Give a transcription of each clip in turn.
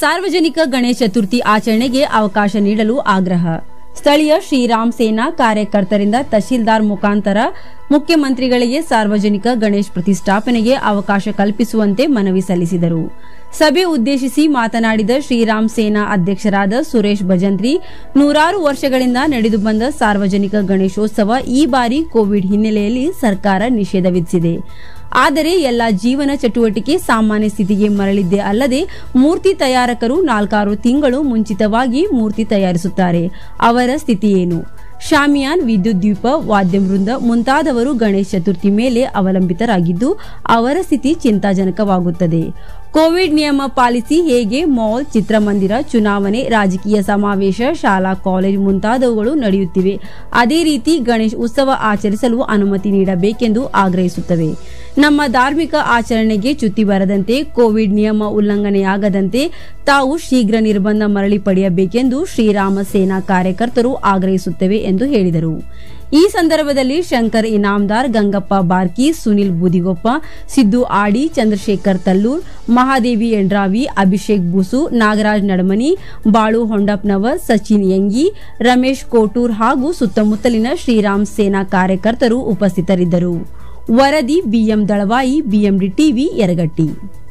ಸಾರ್ವಜನಿಕ ಗಣೇಶ ಚತುರ್ಥಿ ಆಚರಣೆಗೆ ಅವಕಾಶ ನೀಡಲು ಆಗ್ರಹ ಸ್ಥಳೀಯ ಶ್ರೀರಾಮ್ ಸೇನಾ ಕಾರ್ಯಕರ್ತರಿಂದ ತಹಶೀಲ್ದಾರ್ ಮುಖಾಂತರ ಮುಖ್ಯಮಂತ್ರಿಗಳಿಗೆ ಸಾರ್ವಜನಿಕ ಗಣೇಶ್ ಪ್ರತಿಷ್ಠಾಪನೆಗೆ ಅವಕಾಶ ಕಲ್ಪಿಸುವಂತೆ ಮನವಿ ಸಲ್ಲಿಸಿದರು ಸಭೆ ಉದ್ದೇಶಿಸಿ ಮಾತನಾಡಿದ ಶ್ರೀರಾಮ್ ಸೇನಾ ಅಧ್ಯಕ್ಷರಾದ ಸುರೇಶ್ ಭಜಂತ್ರಿ ನೂರಾರು ವರ್ಷಗಳಿಂದ ನಡೆದು ಬಂದ ಸಾರ್ವಜನಿಕ ಗಣೇಶೋತ್ಸವ ಈ ಬಾರಿ ಕೋವಿಡ್ ಹಿನ್ನೆಲೆಯಲ್ಲಿ ಸರ್ಕಾರ ನಿಷೇಧ ವಿಧಿಸಿದೆ ಆದರೆ ಎಲ್ಲ ಜೀವನ ಚಟುವಟಿಕೆ ಸಾಮಾನ್ಯ ಸ್ಥಿತಿಗೆ ಮರಳಿದ್ದೇ ಅಲ್ಲದೆ ಮೂರ್ತಿ ತಯಾರಕರು ನಾಲ್ಕಾರು ತಿಂಗಳು ಮುಂಚಿತವಾಗಿ ಮೂರ್ತಿ ತಯಾರಿಸುತ್ತಾರೆ ಅವರ ಸ್ಥಿತಿ ಏನು ಶಾಮಿಯಾನ್ ವಿದ್ಯುತ್ ದೀಪ ವಾದ್ಯವೃಂದ ಮುಂತಾದವರು ಗಣೇಶ ಚತುರ್ಥಿ ಮೇಲೆ ಅವಲಂಬಿತರಾಗಿದ್ದು ಅವರ ಸ್ಥಿತಿ ಚಿಂತಾಜನಕವಾಗುತ್ತದೆ ಕೋವಿಡ್ ನಿಯಮ ಪಾಲಿಸಿ ಹೇಗೆ ಮಾಲ್ ಚಿತ್ರಮಂದಿರ ಚುನಾವಣೆ ರಾಜಕೀಯ ಸಮಾವೇಶ ಶಾಲಾ ಕಾಲೇಜು ಮುಂತಾದವುಗಳು ನಡೆಯುತ್ತಿವೆ ಅದೇ ರೀತಿ ಗಣೇಶ್ ಉತ್ಸವ ಆಚರಿಸಲು ಅನುಮತಿ ನೀಡಬೇಕೆಂದು ಆಗ್ರಹಿಸುತ್ತವೆ ನಮ್ಮ ಧಾರ್ಮಿಕ ಆಚರಣೆಗೆ ಚ್ಯುತಿ ಬರದಂತೆ ಕೋವಿಡ್ ನಿಯಮ ಉಲ್ಲಂಘನೆಯಾಗದಂತೆ ತಾವು ಶೀಘ್ರ ನಿರ್ಬಂಧ ಮರಳಿ ಪಡೆಯಬೇಕೆಂದು ಶ್ರೀರಾಮ ಸೇನಾ ಕಾರ್ಯಕರ್ತರು ಆಗ್ರಹಿಸುತ್ತೇವೆ ಎಂದು ಹೇಳಿದರು ಈ ಸಂದರ್ಭದಲ್ಲಿ ಶಂಕರ್ ಇನಾಮ್ದಾರ್ ಗಂಗಪ್ಪ ಬಾರ್ಕಿ ಸುನಿಲ್ ಬೂದಿಗೊಪ್ಪ ಸಿದ್ದು ಆಡಿ ಚಂದ್ರಶೇಖರ್ ತಲ್ಲೂರ್ ಮಹಾದೇವಿ ಎಂಡ್ರಾವಿ ಅಭಿಷೇಕ್ ಬುಸು ನಾಗರಾಜ್ ನಡಮನಿ ಬಾಳು ಹೊಂಡಪ್ನವರ್ ಸಚಿನ್ ಯಂಗಿ ರಮೇಶ್ ಕೋಟೂರ್ ಹಾಗೂ ಸುತ್ತಮುತ್ತಲಿನ ಶ್ರೀರಾಮ್ ಸೇನಾ ಕಾರ್ಯಕರ್ತರು ಉಪಸ್ಥಿತರಿದ್ದರು ವರದಿ BM Dalavayi BMD TV Yaragatti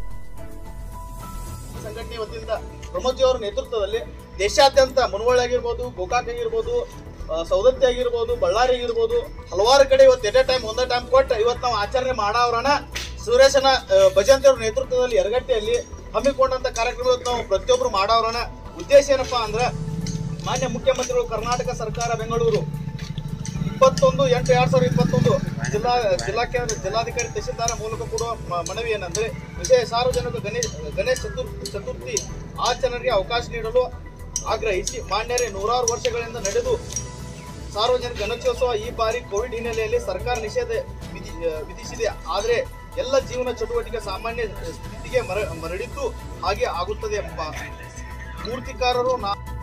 ಸಂಘಟನೆ ವತಿಯಿಂದ ಪ್ರಮೋದ್ ಅವರ ನೇತೃತ್ವದಲ್ಲಿ ದೇಶಾದ್ಯಂತ ಮುನವಳ್ಳಿ ಆಗಿರ್ಬೋದು ಗೋಕಾಕ್ ಆಗಿರ್ಬೋದು ಆ, ಸೌದತ್ತಿ ಆಗಿರ್ಬೋದು ಬಳ್ಳಾರಿ ಆಗಿರ್ಬೋದು ಹಲವಾರು ಕಡೆ ಇವತ್ತು ಎಟ್ ಎ ಟೈಮ್ ಒಂದೇ ಟೈಮ್ ಕೊಟ್ಟು ಇವತ್ತು ನಾವು ಆಚರಣೆ ಮಾಡವ್ರಣ ಸುರೇಶನ ಆ, ಭಜಂತಿ ಅವ್ರ ನೇತೃತ್ವದಲ್ಲಿ ಯರಗಟ್ಟಿಯಲ್ಲಿ ಹಮ್ಮಿಕೊಂಡಂತ ಕಾರ್ಯಕ್ರಮ ಇವತ್ತು ನಾವು ಪ್ರತಿಯೊಬ್ಬರು ಮಾಡವ್ರಣ ಉದ್ದೇಶ ಏನಪ್ಪಾ ಅಂದ್ರೆ ಮಾನ್ಯ ಮುಖ್ಯಮಂತ್ರಿಗಳು ಕರ್ನಾಟಕ ಸರ್ಕಾರ ಬೆಂಗಳೂರು ಇಪ್ಪತ್ತೊಂದು ಎಂಟು ಎರಡ್ ಸಾವಿರದ ಇಪ್ಪತ್ತೊಂದು ಜಿಲ್ಲಾ ಜಿಲ್ಲಾ ಕೇಂದ್ರ ಜಿಲ್ಲಾಧಿಕಾರಿ ತಹಶೀಲ್ದಾರ ಮೂಲಕ ಕೊಡುವ ಮ- ಮನವಿ ಏನಂದ್ರೆ ವಿಷಯ ಸಾರ್ವಜನಿಕ ಗಣೇಶ್ ಗಣೇಶ ಚತುರ್ಥಿ ಚತುರ್ಥಿ ಆಚರಣೆಗೆ ಅವಕಾಶ ನೀಡಲು ಆಗ್ರಹಿಸಿ ಮಾನ್ಯರೇ ನೂರಾರು ವರ್ಷಗಳಿಂದ ನಡೆದು ಸಾರ್ವಜನಿಕ ಗಣೇಶೋತ್ಸವ ಈ ಬಾರಿ ಕೋವಿಡ್ ಹಿನ್ನೆಲೆಯಲ್ಲಿ ಸರ್ಕಾರ ನಿಷೇಧ ವಿಧಿ- ಆ, ವಿಧಿಸಿದೆ ಆದರೆ ಎಲ್ಲ ಜೀವನ ಚಟುವಟಿಕೆ ಸಾಮಾನ್ಯ ಸ್ಥಿತಿಗೆ ಮರ ಮರಳಿದ್ದು ಹಾಗೆ ಆಗುತ್ತದೆ ಎಂಬ ಮೂರ್ತಿಕಾರರು ನಾ